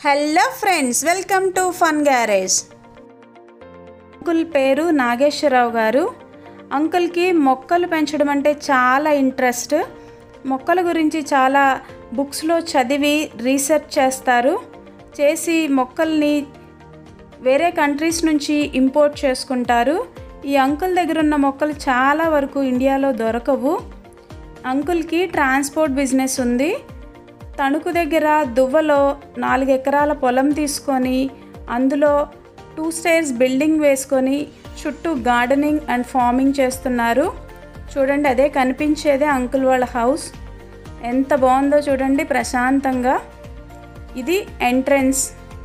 Hello friends welcome to fun garage uncle పేరు నాగేశ్వరరావు గారు అంకుల్కి మొక్కలు పెంచడం అంటే చాలా ఇంట్రెస్ట్ మొక్కల గురించి చాలా బుక్స్లో చదివి రీసెర్చ్ చేస్తారు చేసి మొక్కల్ని వేరే కంట్రీస్ నుంచి ఇంపోర్ట్ చేసుకుంటారు ఈ అంకుల్ దగ్గర ఉన్న మొక్కలు చాలా వరకు ఇండియాలో దొరకవు అంకుల్కి ట్రాన్స్పోర్ట్ బిజినెస్ ఉంది తణుకు దగ్గర దువ్వలో నాలుగు ఎకరాల పొలం తీసుకొని అందులో టూ స్టైర్స్ బిల్డింగ్ వేసుకొని చుట్టూ గార్డెనింగ్ అండ్ ఫార్మింగ్ చేస్తున్నారు చూడండి అదే కనిపించేదే అంకుల్ వాళ్ళ హౌస్ ఎంత బాగుందో చూడండి ప్రశాంతంగా ఇది ఎంట్రన్స్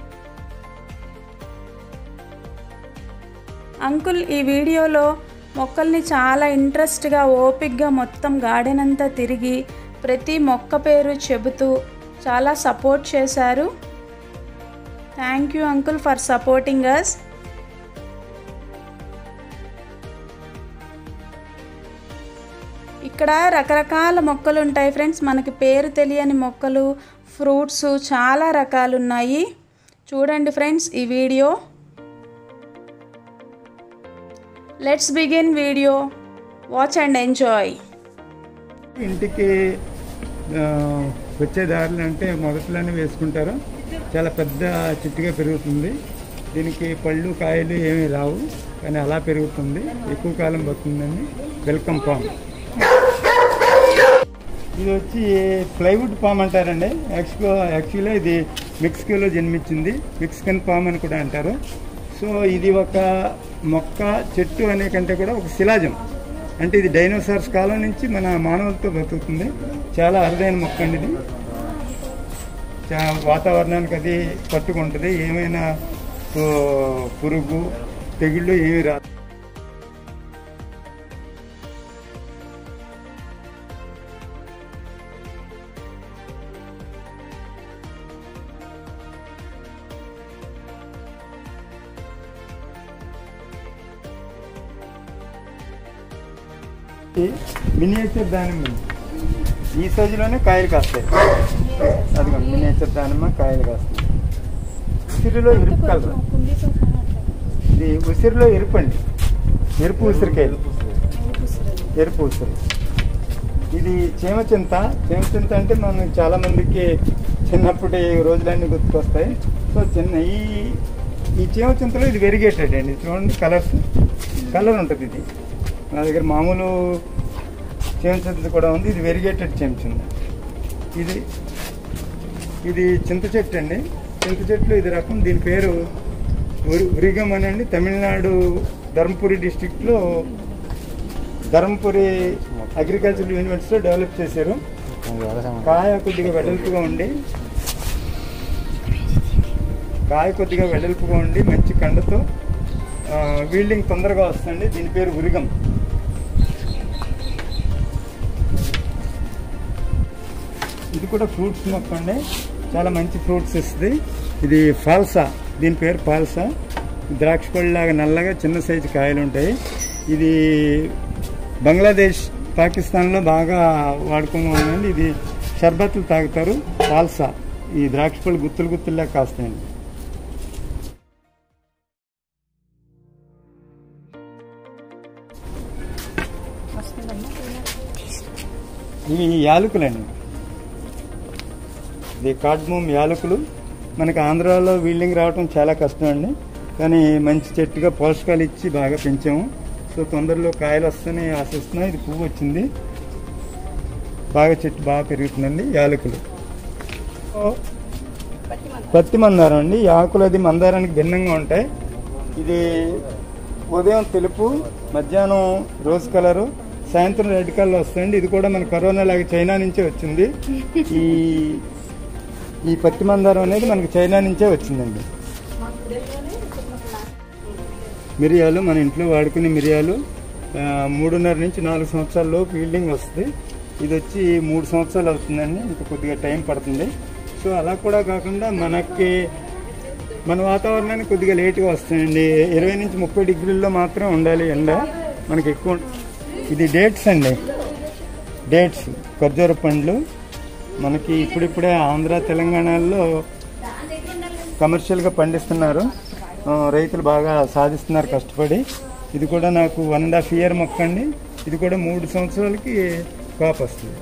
అంకుల్ ఈ వీడియోలో మొక్కల్ని చాలా ఇంట్రెస్ట్గా ఓపిక్గా మొత్తం గార్డెన్ అంతా తిరిగి ప్రతి మొక్క పేరు చెబుతూ చాలా సపోర్ట్ చేశారు thank you uncle for supporting us ఇక్కడ రకరకాల మొక్కలు ఉంటాయి ఫ్రెండ్స్ మనకి పేరు తెలియని మొక్కలు ఫ్రూట్స్ చాలా రకాలు ఉన్నాయి చూడండి ఫ్రెండ్స్ ఈ video let's begin video watch and enjoy ఇంటికి ఆ, వచ్చే దారులు అంటే మొదట్లోనే వేసుకుంటారు చాలా పెద్ద చెట్టుగా పెరుగుతుంది దీనికి పళ్ళు కాయలు ఏమీ రావు కానీ అలా పెరుగుతుంది ఎక్కువ కాలం పడుతుందండి వెల్కమ్ పామ్ ఇది వచ్చి ప్లైవుడ్ పామ్ అంటారండి యాక్చువల్గా యాక్చువల్గా ఇది మెక్సికోలో జన్మించింది మెక్సికన్ పామ్ అని కూడా అంటారు సో ఇది ఒక మొక్క చెట్టు అనే కంటే కూడా ఒక శిలాజం అంటే ఇది డైనోసార్స్ కాలం నుంచి మన మానవులతో బతుకుతుంది చాలా అరుదైన మొక్క అండి ఇది చా- వాతావరణానికి అది పట్టుకుంటుంది ఏమైనా పు- పురుగు తెగుళ్ళు ఏమి రా మినియేచర్ దానిమ్మ ఈ సైజులోనే కాయలు కాస్తాయి అదిగోండి మినియేచర్ దానిమ్మ కాయలు కాస్తాయి ఉసిరిలో ఎరుపు కలర్ ఇది ఉసిరిలో ఎరుపు అండి ఎరుపు ఉసిరికాయలు ఎరుపు ఉసిరి ఇది చేమచింత చేమచింత అంటే మనం చాలా మందికి చిన్నప్పటి రోజులన్నీ గుర్తుకొస్తాయి సో చిన్న ఈ ఈ చేమచింతలో ఇది వెరిగేటెడ్ అండి చూడండి కలర్స్ కలర్ ఉంటుంది ఇది నా దగ్గర మామూలు చేమచింత కూడా ఉంది ఇది వెరిగేటెడ్ చేమచింత ఇది ఇది చింత చెట్టు అండి చింత చెట్లు ఇది రకం దీని పేరు ఉరి- ఉరిగం అని అండి తమిళనాడు ధర్మపురి డిస్టిక్లో ధర్మపురి అగ్రికల్చర్ యూనివర్సిటీలో డెవలప్ చేశారు కాయ కొద్దిగా వెడల్పుగా ఉండి కాయ కొద్దిగా వెడల్పుగా ఉండి మంచి కండతో వీల్డింగ్ తొందరగా వస్తుంది దీని పేరు ఉరిగం ఇది కూడా ఫ్రూట్స్ మొక్క అండి చాలా మంచి ఫ్రూట్స్ ఇస్తుంది ఇది ఫాల్సా దీని పేరు ఫాల్సా ద్రాక్ష పళ్ళలాగా నల్లగా చిన్న సైజు కాయలు ఉంటాయి ఇది బంగ్లాదేశ్ పాకిస్తాన్లో బాగా వాడుకోగా ఉందండి ఇది షర్బత్లు తాగుతారు ఫాల్సా ఈ ద్రాక్ష పళ్ళు గుత్తులు గుత్తుల్లా కాస్తాయండి ఇవి యాలకులండి ఇది కార్డ్మూమ్ యాలకులు మనకి ఆంధ్రాలో వీల్డింగ్ రావటం చాలా కష్టం అండి కానీ మంచి చెట్టుగా పోషకాలు ఇచ్చి బాగా పెంచాము సో తొందరలో కాయలు వస్తాయని ఆశిస్తున్నాం ఇది పువ్వు వచ్చింది బాగా చెట్టు బాగా పెరుగుతుందండి యాలకులు సో, పత్తి మందారం అండి ఈ ఆకులు అది మందారానికి భిన్నంగా ఉంటాయి ఇది ఉదయం తెలుపు మధ్యాహ్నం రోజ్ కలరు సాయంత్రం రెడ్ కలర్ వస్తుంది ఇది కూడా మన కరోనా లాగా చైనా నుంచే వచ్చింది ఈ ఈ పత్తి మందారం అనేది మనకి చైనా నుంచే వచ్చిందండి మిరియాలు మన ఇంట్లో వాడుకునే మిరియాలు ఆ, మూడున్నర నుంచి నాలుగు సంవత్సరాల లోపు ఫీల్డింగ్ వస్తుంది ఇది వచ్చి మూడు సంవత్సరాలు అవుతుందండి ఇంకా కొద్దిగా టైం పడుతుంది సో అలా కూడా కాకుండా మనకి మన వాతావరణానికి కొద్దిగా లేట్గా వస్తుందండి ఇరవై నుంచి ముప్పై డిగ్రీల్లో మాత్రం ఉండాలి ఎండ మనకి ఎక్కువ ఇది డేట్స్ అండి డేట్స్ ఖర్జూర పండ్లు మనకి ఇప్పుడిప్పుడే ఆంధ్ర తెలంగాణలో కమర్షియల్గా పండిస్తున్నారు ఆ, రైతులు బాగా సాధిస్తున్నారు కష్టపడి ఇది కూడా నాకు వన్ అండ్ హాఫ్ ఇయర్ మొక్క అండి ఇది కూడా మూడు సంవత్సరాలకి కాపు వస్తుంది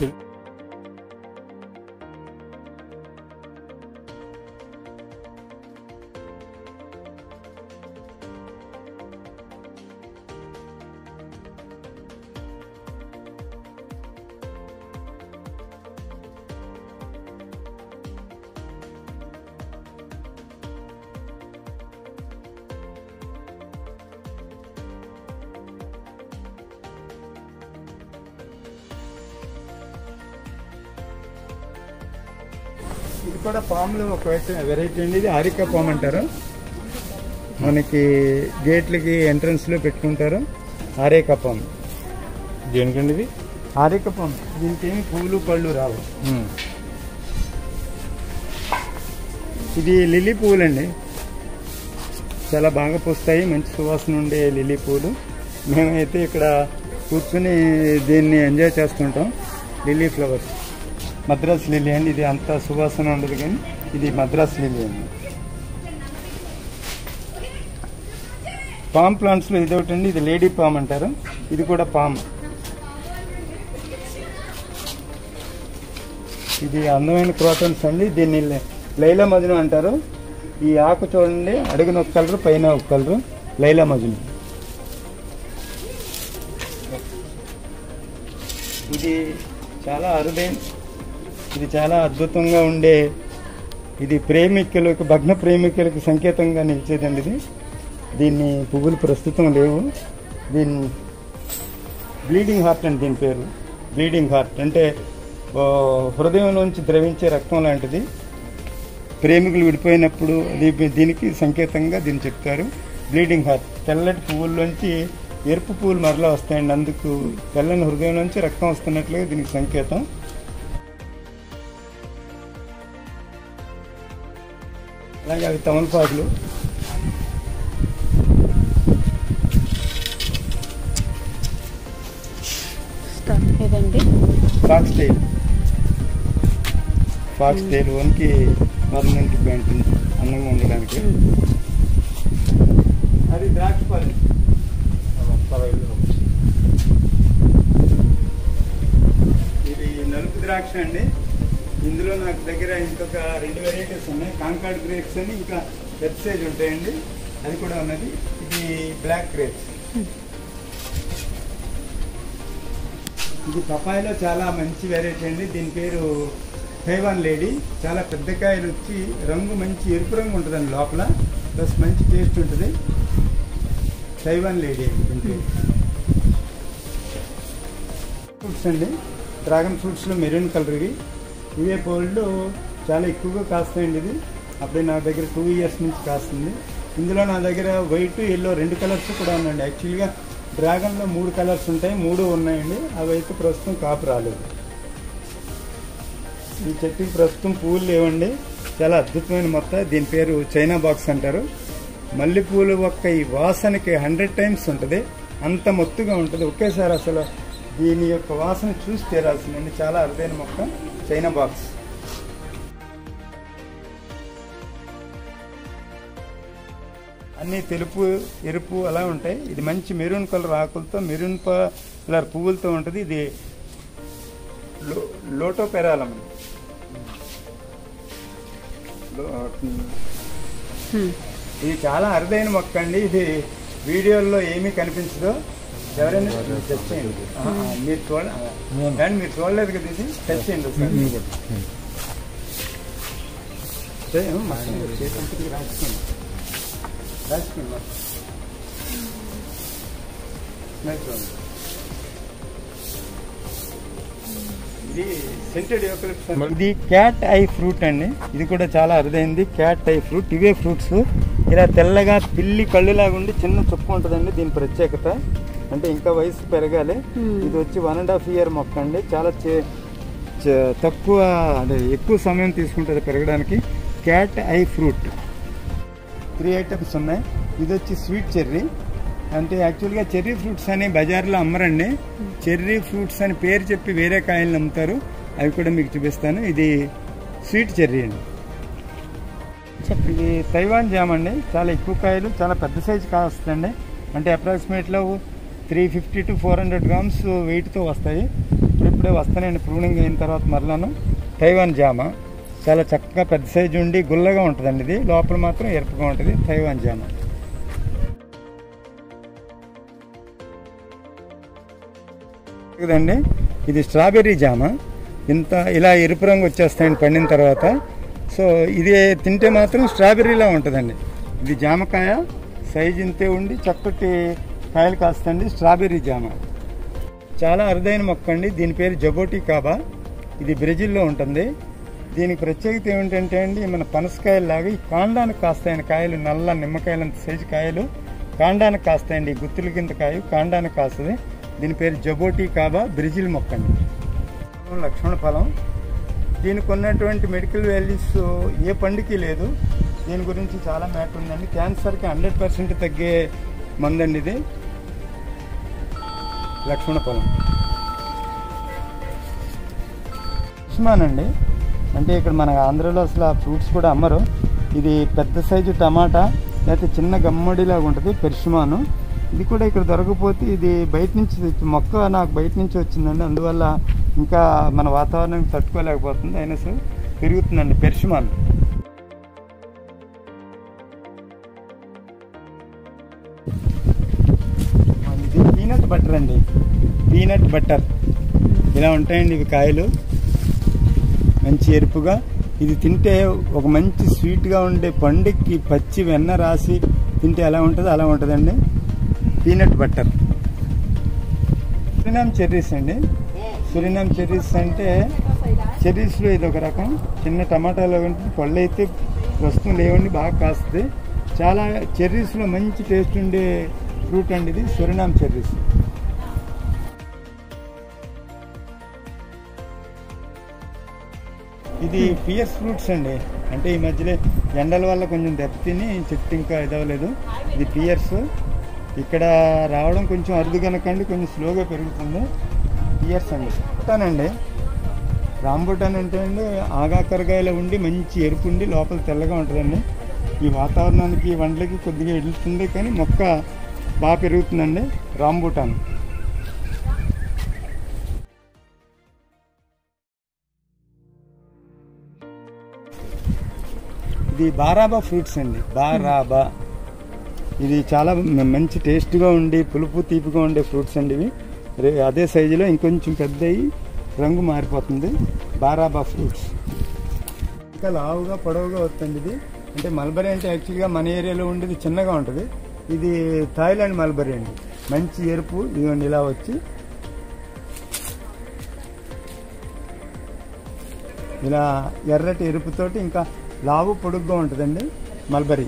ఇది కూడా పాములు ఒక వెరైటీ అండి ఇది ఆరికా పాము అంటారు మనకి గేట్లకి ఎంట్రన్స్ లో పెట్టుకుంటారు ఆరేకా పాము దేనికండి ఇది ఆరేక పాము దీనికి ఏమి పువ్వులు పళ్ళు రావు ఇది లిల్లీ పువ్వులండి చాలా బాగా పూస్తాయి మంచి సువాసన ఉండే లిల్లీ పువ్వులు మేమైతే ఇక్కడ కూర్చుని దీన్ని ఎంజాయ్ చేస్తుంటాం లిల్లీ ఫ్లవర్స్ మద్రాస్ లిల్లీ అండి ఇది అంత సువాసన ఉండదు కానీ ఇది మద్రాస్ లిల్లీ అండి పామ్ ప్లాంట్స్లో ఇది ఒకటి అండి ఇది లేడీ పామ్ అంటారు ఇది కూడా పామ్ ఇది అందమైన క్రోటన్స్ అండి దీన్ని లై- లైలా మజును అంటారు ఈ ఆకు చూడండి అడుగున ఒక కలరు పైన ఒక కలరు లైలా మజును ఇది చాలా అరుదైన ఇది చాలా అద్భుతంగా ఉండే ఇది ప్రేమికులకు భగ్న ప్రేమికులకు సంకేతంగా నిలిచేదండి ఇది దీన్ని పువ్వులు ప్రస్తుతం లేవు దీన్ని బ్లీడింగ్ హార్ట్ అని దీని పేరు బ్లీడింగ్ హార్ట్ అంటే ఓ, హృదయంలోంచి ద్రవించే రక్తం లాంటిది ప్రేమికులు విడిపోయినప్పుడు అది దీనికి సంకేతంగా దీన్ని చెప్తారు బ్లీడింగ్ హార్ట్ తెల్లటి పువ్వుల్లోంచి ఎరుపు పువ్వులు మరలా వస్తాయండి అందుకు తెల్లని హృదయం నుంచి రక్తం వస్తున్నట్లుగా దీనికి సంకేతం అలాగే అవి తమలపాకులు ఇదండి ఫాక్స్ టైల్ ఫాక్స్ టైల్ వన్కి పర్మనెంట్ ప్యాంట్ అందంగా ఉండడానికి అది ద్రాక్ష పళ్ళు ఇది నలుపు ద్రాక్ష అండి ఇందులో నాకు దగ్గర ఇంకొక రెండు వెరైటీస్ ఉన్నాయి కాంకాడ్ గ్రేప్స్ అని ఇంకా వెబ్సైజ్ ఉంటాయండి అది కూడా ఉన్నది ఇది బ్లాక్ గ్రేప్స్ ఇది పపాయిలో చాలా మంచి వెరైటీ అండి దీని పేరు హైవాన్ లేడీ చాలా పెద్ద కాయలు వచ్చి రంగు మంచి ఎరుపు రంగు ఉంటుందండి లోపల ప్లస్ మంచి టేస్ట్ ఉంటుంది తైవాన్ లేడీ అండి దీని పేరు ఫ్రూట్స్ అండి డ్రాగన్ ఫ్రూట్స్లో మెరూన్ కలర్ ఇవి ఇవే పళ్ళు చాలా ఎక్కువగా కాస్తాయండి ఇది అప్పుడే నా దగ్గర టూ ఇయర్స్ నుంచి కాస్తుంది ఇందులో నా దగ్గర వైట్ ఎల్లో రెండు కలర్స్ కూడా ఉన్నాయండి యాక్చువల్గా డ్రాగన్లో మూడు కలర్స్ ఉంటాయి మూడు ఉన్నాయండి అవి అయితే ప్రస్తుతం కాపు రాలేదు ఈ చెట్టుకి ప్రస్తుతం పువ్వులు లేవండి చాలా అద్భుతమైన మొత్తం దీని పేరు చైనా బాక్స్ అంటారు మల్లెపూలు ఒక్క ఈ వాసనకి హండ్రెడ్ టైమ్స్ ఉంటుంది అంత మొత్తుగా ఉంటుంది ఒకేసారి అసలు దీని యొక్క వాసన చూసి తీరాల్సిందండి చాలా అరుదైన మొక్క చైనా బాక్స్ అన్ని తెలుపు ఎరుపు అలా ఉంటాయి ఇది మంచి మెరూన్ కలర్ ఆకులతో మెరూన్ కలర్ పువ్వులతో ఉంటుంది ఇది లో- లోటో పెరాలం లో- ఇది చాలా అరుదైన మొక్క అండి ఇది వీడియోల్లో ఏమీ కనిపించదు ఎవరైనా టచ్ చేయండి ఆ, మీరు చూడ కానీ మీరు చూడలేదు కదా ఇది టచ్ చేయండి ఒకసారి. సరే, మొత్తం చేతికి రాసుకోండి రాసుకోండి మొత్తం. స్మెల్ చూడండి ఇది సెంటెడ్ ఇది క్యాట్ ఐ ఫ్రూట్ అండి ఇది కూడా చాలా అరుదైంది క్యాట్ ఐ ఫ్రూట్ ఇవే ఫ్రూట్స్ ఇలా తెల్లగా పిల్లి కళ్ళులాగా ఉండి చిన్న చుక్క ఉంటుందండి దీని ప్రత్యేకత అంటే ఇంకా వయసు పెరగాలి Hmm. ఇది వచ్చి వన్ అండ్ హాఫ్ ఇయర్ మొక్క అండి చాలా చే- చే- తక్కువ అంటే ఎక్కువ సమయం తీసుకుంటుంది పెరగడానికి cat eye fruit three items ఉన్నాయి ఇది వచ్చి స్వీట్ చెర్రీ అంటే యాక్చువల్గా చెర్రీ ఫ్రూట్స్ అని బజార్లో అమ్మరండి చెర్రీ ఫ్రూట్స్ అని పేరు చెప్పి వేరే కాయలను అమ్ముతారు అవి కూడా మీకు చూపిస్తాను ఇది స్వీట్ చెర్రీ అండి చెప్పండి ఇది తైవాన్ జామ్ అండి చాలా ఎక్కువ కాయలు చాలా పెద్ద సైజు కాయ వస్తుందండి అంటే అప్రాక్సిమేట్లో three fifty to four hundred grams వెయిట్తో వస్తాయి ఇప్పుడే వస్తానండి ప్రూనింగ్ అయిన తర్వాత మరలాను తైవాన్ జామ చాలా చక్కగా పెద్ద సైజు ఉండి గుల్లగా ఉంటుందండి ఇది లోపల మాత్రం ఎరుపుగా ఉంటుంది తైవాన్ జామ కదండి ఇది స్ట్రాబెర్రీ జామ ఇంత ఇలా ఎరుపు రంగు వచ్చేస్తాయండి పండిన తర్వాత సో ఇది తింటే మాత్రం స్ట్రాబెర్రీలా ఉంటుందండి ఇది జామకాయ సైజు ఇంతే ఉండి చక్కటి కాయలు కాస్తండి స్ట్రాబెర్రీ జామ చాలా అరుదైన మొక్క అండి దీని పేరు జబోటి కాబా ఇది బ్రెజిల్లో ఉంటుంది దీనికి ప్రత్యేకత ఏమిటంటే అండి మన పనసకాయలు లాగా ఈ కాండానికి కాస్తాయండి కాయలు నల్ల నిమ్మకాయలంత సైజు కాయలు కాండానికి కాస్తాయండి ఈ గుత్తుల కింద కాయ కాండానికి కాస్తుంది దీని పేరు జబోటి కాబా బ్రెజిల్ మొక్క అండి లక్ష్మణ ఫలం దీనికి ఉన్నటువంటి మెడికల్ వాల్యూస్ ఏ పండుకి లేదు దీని గురించి చాలా మ్యాటర్ ఉందండి క్యాన్సర్కి హండ్రెడ్ పర్సెంట్ తగ్గే మందండి ఇది లక్ష్మణ ఫలం ఉస్మాన్ అండి అంటే ఇక్కడ మన ఆంధ్రలో అసలు ఆ ఫ్రూట్స్ కూడా అమ్మరు ఇది పెద్ద సైజు టమాటా లేకపోతే చిన్న గమ్మడిలాగా ఉంటుంది పెర్షుమాను ఇది కూడా ఇక్కడ దొరకపోతే ఇది బయట నుంచి తెచ్చి- మొక్క నాకు బయట నుంచి వచ్చిందండి అందువల్ల ఇంకా మన వాతావరణానికి తట్టుకోలేకపోతుంది అయినా సరే పెరుగుతుందండి పెర్షుమాన్ ఇది పీనట్ బటర్ అండి పీనట్ బటర్ ఇలా ఉంటాయండి ఇవి కాయలు మంచి ఎరుపుగా ఇది తింటే ఒక మంచి స్వీట్గా ఉండే పండుకి పచ్చి వెన్న రాసి తింటే ఎలా ఉంటుందో అలా ఉంటుందండి పీనట్ బటర్ సురినామ్ చెర్రీస్ అండి సురినామ్ చెర్రీస్ అంటే చెర్రీస్లో ఇది ఒక రకం చిన్న టమాటాలో ఉంటుంది పళ్ళు అయితే ప్రస్తుతం లేవండి బాగా కాస్తుంది చాలా చెర్రీస్లో మంచి టేస్ట్ ఉండే ఫ్రూట్ అండి ఇది సురినామ్ చెర్రీస్ ఇది పియర్స్ ఫ్రూట్స్ అండి అంటే ఈ మధ్యలో ఎండల వల్ల కొంచెం దెబ్బతిని చెట్టు ఇంకా ఇదవలేదు ఇది పియర్స్ ఇక్కడ రావడం కొంచెం అరుదు కనుకండి కొంచెం స్లోగా పెరుగుతుంది పియర్స్ అండి రాంబుటానండి రాంబుటాన్ అంటే అండి ఆగాకరకాయలో ఉండి మంచి ఎరుపు ఉండి లోపల తెల్లగా ఉంటుందండి ఈ వాతావరణానికి ఈ వంటలకి కొద్దిగా ఎడుతుంది కానీ మొక్క బాగా పెరుగుతుందండి రాంబుటాన్ ఇది బారాబా ఫ్రూట్స్ అండి బారాబా ఇది చాలా మ- మంచి టేస్ట్గా ఉండి పులుపు తీపిగా ఉండే ఫ్రూట్స్ అండి ఇవి రే- అదే సైజులో ఇంకొంచెం పెద్దయి రంగు మారిపోతుంది బారాబా ఫ్రూట్స్ ఇంకా లావుగా పొడవుగా వస్తుంది ఇది అంటే మల్బరీ అంటే యాక్చువల్గా మన ఏరియాలో ఉండేది చిన్నగా ఉంటుంది ఇది థాయిలాండ్ మల్బరీ అండి మంచి ఎరుపు ఇదిగోండి ఇలా వచ్చి ఇలా ఎర్రటి ఎరుపుతోటి ఇంకా లావు పొడుగ్గా ఉంటుందండి మల్బరీ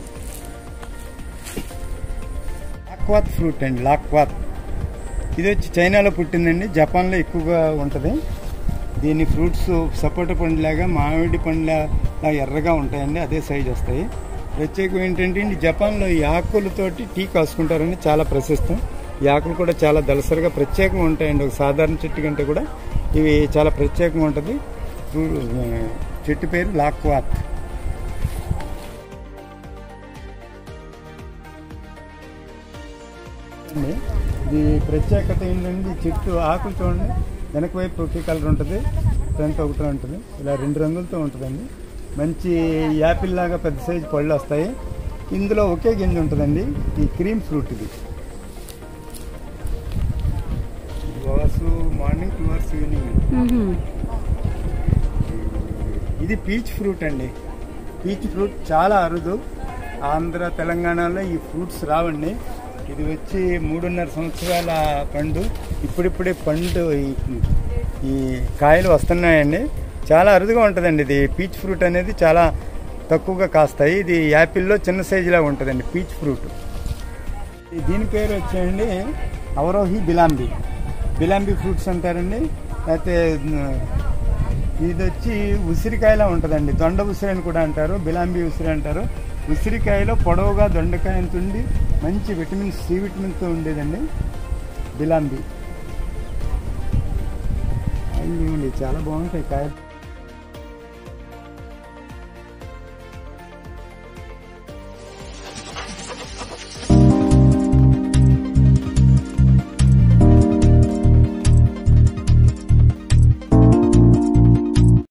లాక్వాత్ ఫ్రూట్ అండి లాక్వాత్ ఇది వచ్చి చైనాలో పుట్టిందండి జపాన్లో ఎక్కువగా ఉంటుంది దీని ఫ్రూట్స్ సపోటా పండులాగా మామిడి పండులాగా ఎర్రగా ఉంటాయండి అదే సైజ్ వస్తాయి ప్రత్యేకం ఏంటంటే ఈ జపాన్లో ఈ ఆకులతోటి టీ కాసుకుంటారండి చాలా ప్రశస్తం ఈ ఆకులు కూడా చాలా దలసరిగా ప్రత్యేకంగా ఉంటాయండి ఒక సాధారణ చెట్టు కంటే కూడా ఇవి చాలా ప్రత్యేకంగా ఉంటుంది ఫ్రూ- చెట్టు పేరు లాక్వాత్ అండి ఇది ప్రత్యేకత ఏంటంటే ఈ చెట్టు ఆకులు చూడండి వెనక వైపు ఒకే కలర్ ఉంటుంది ఫ్రంట్ ఒకటి ఉంటుంది ఇలా రెండు రంగులతో ఉంటుందండి మంచి యాపిల్ లాగా పెద్ద సైజు పళ్ళు వస్తాయి ఇందులో ఒకే గింజ ఉంటుందండి ఈ క్రీమ్ ఫ్రూట్ ఇది వాసు మార్నింగ్ టూ అవర్స్ ఈవినింగ్ ఇది పీచ్ ఫ్రూట్ అండి పీచ్ ఫ్రూట్ చాలా అరుదు ఆంధ్ర తెలంగాణలో ఈ ఫ్రూట్స్ రావండి ఇది వచ్చి మూడున్నర సంవత్సరాల పండు ఇప్పుడిప్పుడే పండు ఈ- ఈ కాయలు వస్తున్నాయండి చాలా అరుదుగా ఉంటుందండి ఇది పీచ్ ఫ్రూట్ అనేది చాలా తక్కువగా కాస్తాయి ఇది యాపిల్లో చిన్న సైజులా ఉంటుందండి పీచ్ ఫ్రూట్ ఈ దీని పేరు వచ్చేయండి అవరోహి బిలాంబి బిలాంబి ఫ్రూట్స్ అంటారండి లేకపోతే ఉమ్, ఇది వచ్చి ఉసిరికాయలా ఉంటుందండి దొండ ఉసిరి అని కూడా అంటారు బిలాంబి ఉసిరి అంటారు ఉసిరికాయలో పొడవుగా దొండకాయ అంత ఉండి మంచి విటమిన్ సి విటమిన్తో ఉండేదండి బిలాంబి అయ్యండి చాలా బాగుంటాయి కాయలు